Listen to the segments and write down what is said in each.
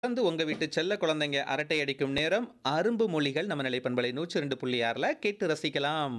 தொடர்ந்து உங்க வீட்டு செல்ல குழந்தைங்க அரட்டை அடிக்கும் நேரம் அரும்பு மொழிகள் நம்ம நிலைப்பண்பலை நூற்றி ரெண்டு புள்ளி ஆறில் கேட்டு ரசிக்கலாம்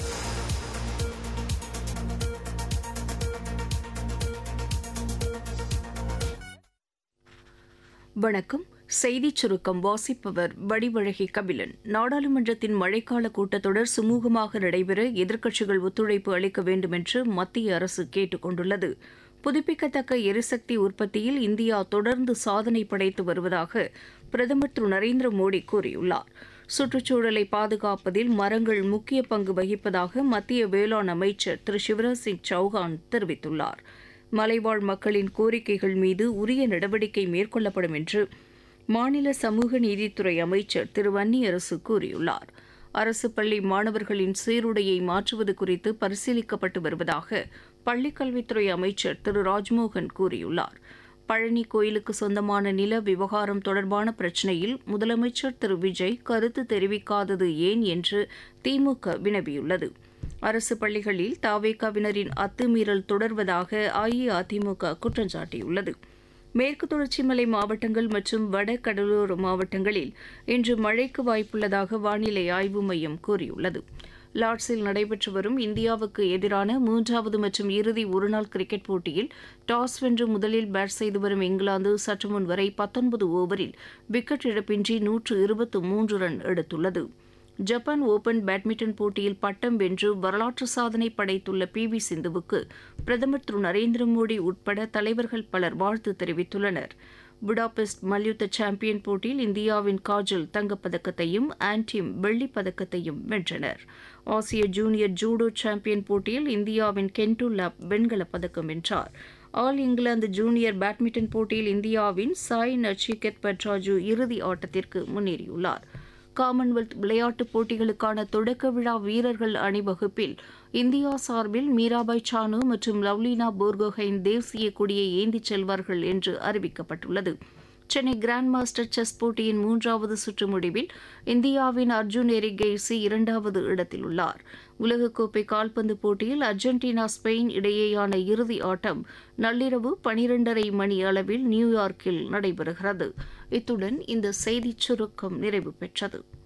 வணக்கம் செய்திச் சுருக்கம் வாசிப்பவர் வடிவழகி கபிலன் நாடாளுமன்றத்தின் மழைக்கால கூட்டத்தொடர் சுமூகமாக நடைபெற எதிர்க்கட்சிகள் ஒத்துழைப்பு அளிக்க வேண்டும் என்று மத்திய அரசு கேட்டுக் கொண்டுள்ளது புதுப்பிக்கத்தக்க எரிசக்தி உற்பத்தியில் இந்தியா தொடர்ந்து சாதனை படைத்து வருவதாக பிரதமர் திரு நரேந்திர மோடி கூறியுள்ளார் சுற்றுச்சூழலை பாதுகாப்பதில் மரங்கள் முக்கிய பங்கு வகிப்பதாக மத்திய வேளாண் அமைச்சர் திரு சிவராஜ் சிங் சௌஹான் தெரிவித்துள்ளார் மலைவாழ் மக்களின் கோரிக்கைகள் மீது உரிய நடவடிக்கை மேற்கொள்ளப்படும் என்று மாநில சமூக நீதித்துறை அமைச்சர் திரு வன்னியரசு கூறியுள்ளார் அரசு பள்ளி மாணவர்களின் சீருடையை மாற்றுவது குறித்து பரிசீலிக்கப்பட்டு வருவதாக பள்ளிக்கல்வித்துறை அமைச்சர் திரு ராஜ்மோகன் கூறியுள்ளார் பழனி கோயிலுக்கு சொந்தமான நில விவகாரம் தொடர்பான பிரச்சினையில் முதலமைச்சர் திரு விஜய் கருத்து தெரிவிக்காதது ஏன் என்று திமுக வினவியுள்ளது அரசு பள்ளிகளில் தாவேகாவினரின் அத்துமீறல் தொடர்வதாக அஇஅதிமுக குற்றம் சாட்டியுள்ளது மேற்கு தொடர்ச்சி மலை மாவட்டங்கள் மற்றும் வட கடலோர மாவட்டங்களில் இன்று மழைக்கு வாய்ப்புள்ளதாக வானிலை ஆய்வு மையம் கூறியுள்ளது லார்ட்ஸில் நடைபெற்று வரும் இந்தியாவுக்கு எதிரான மூன்றாவது மற்றும் இறுதி ஒருநாள் கிரிக்கெட் போட்டியில் டாஸ் வென்று முதலில் பேட் செய்து வரும் இங்கிலாந்து சற்று முன் வரை பத்தொன்பது ஓவரில் விக்கெட் இழப்பின்றி நூற்று இருபத்து மூன்று ரன் எடுத்துள்ளது ஜப்பான் ஓபன் பேட்மிண்டன் போட்டியில் பட்டம் வென்று வரலாற்று சாதனை படைத்துள்ள பி வி சிந்துவுக்கு பிரதமர் திரு நரேந்திர மோடி உட்பட தலைவர்கள் பலர் வாழ்த்து தெரிவித்துள்ளனர் புடாபெஸ்ட் மல்யுத்த சாம்பியன் போட்டியில் இந்தியாவின் காஜல் தங்கப்பதக்கத்தையும் ஆன்டிம் வெள்ளிப் பதக்கத்தையும் வென்றனர் ஆசிய ஜூனியர் ஜூடோ சாம்பியன் போட்டியில் இந்தியாவின் கென்டு லாப் வெண்கலப் பதக்கம் வென்றார் ஆல் இங்கிலாந்து ஜூனியர் பேட்மிண்டன் போட்டியில் இந்தியாவின் சாய் நச்சிகெத் பட்ராஜு இறுதி ஆட்டத்திற்கு முன்னேறியுள்ளார் காமன்வெல்த் விளையாட்டுப் போட்டிகளுக்கான தொடக்க விழா வீரர்கள் அணிவகுப்பில் இந்தியா சார்பில் மீராபாய் சானு மற்றும் லவ்லினா போர்கோஹைன் தேசிய கொடியை ஏந்திச் செல்வார்கள் என்று அறிவிக்கப்பட்டுள்ளது சென்னை கிராண்ட் மாஸ்டர் செஸ் போட்டியின் மூன்றாவது சுற்று முடிவில் இந்தியாவின் அர்ஜுன் எரிகெய்சி இரண்டாவது இடத்தில் உள்ளார் உலகக்கோப்பை கால்பந்து போட்டியில் அர்ஜென்டினா ஸ்பெயின் இடையேயான இறுதி ஆட்டம் நள்ளிரவு பனிரெண்டரை மணி அளவில் நியூயார்க்கில் நடைபெறுகிறது இத்துடன் இந்த செய்திச் சுருக்கம் நிறைவு பெற்றது